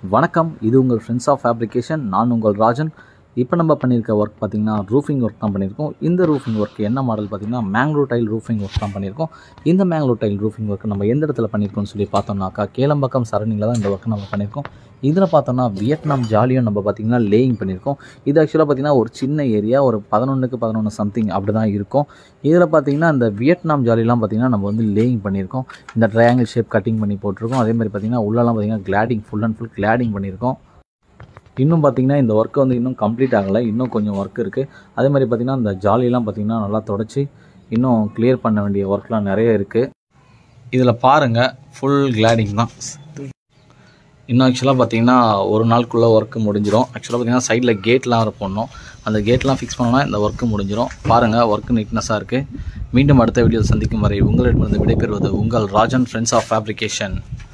வணக்கம் இது உங்கள் ஃப்ரெண்ட்ஸ் ஆஃப் ஃபேப்ரிகேஷன் நான் உங்கள் ராஜன் இப்போ நம்ம பண்ணியிருக்க ஒர்க் பார்த்திங்கன்னா ரூஃபிங் ஒர்க் தான் பண்ணியிருக்கோம் இந்த ரூஃபிங் ஒர்க் என்ன மாடல் பார்த்திங்கன்னா மேங்களூர் டைல் ரூஃபிங் ஒர்க் தான் பண்ணியிருக்கோம் இந்த மேங்களூர் டைல் ரூஃபிங் ஒர்க் நம்ம எந்த இடத்துல பண்ணியிருக்கோம்னு சொல்லி பார்த்தோம்னாக்கா கேளம்பாக்கம் சரணியில் தான் இந்த ஒர்க் நம்ம பண்ணியிருக்கோம் இதில் பார்த்தோம்னா வியட்நாம் ஜாலியும் நம்ம பார்த்திங்கன்னா லேயிங் பண்ணியிருக்கோம் இது ஆக்சுவலாக பார்த்திங்கன்னா ஒரு சின்ன ஏரியா ஒரு பதினொன்றுக்கு பதினொன்று சம்திங் அப்படி தான் இருக்கும் இதில் பார்த்திங்கன்னா இந்த வியட்நாம் ஜாலிலாம் பார்த்திங்கன்னா நம்ம வந்து லேயிங் பண்ணியிருக்கோம் இந்த ட்ரையாங்கிள் ஷேப் கட்டிங் பண்ணி போட்டிருக்கோம் அதே மாதிரி பார்த்திங்கன்னா உள்ளெல்லாம் பார்த்திங்கன்னா cladding full and full cladding பண்ணியிருக்கோம் இன்னும் பார்த்திங்கன்னா இந்த ஒர்க்கு வந்து இன்னும் கம்ப்ளீட் ஆகலை இன்னும் கொஞ்சம் ஒர்க் இருக்குது அதே மாதிரி பார்த்திங்கன்னா இந்த ஜாலியெல்லாம் பார்த்திங்கன்னா நல்லா தொடச்சி இன்னும் கிளியர் பண்ண வேண்டிய ஒர்க்லாம் நிறைய இருக்குது இதில் பாருங்கள் ஃபுல் கிளாடிங் தான் இன்னும் ஆக்சுவலாக பார்த்தீங்கன்னா ஒரு நாளுக்குள்ளே ஒர்க்கு முடிஞ்சிடும் ஆக்சுவலாக பார்த்தீங்கன்னா சைடில் கேட்லாம் வர போடணும் அந்த கேட்லாம் ஃபிக்ஸ் பண்ணோன்னா இந்த ஒர்க்கு முடிஞ்சிடும் பாருங்கள் ஒர்க்கு நீட்னஸாக இருக்குது மீண்டும் அடுத்த வீடியோ சந்திக்கும் வரை உங்களிடமிருந்து விடைபெறுவது உங்கள் ராஜன் ஃப்ரெண்ட்ஸ் ஆஃப் ஃபேப்ரிகேஷன்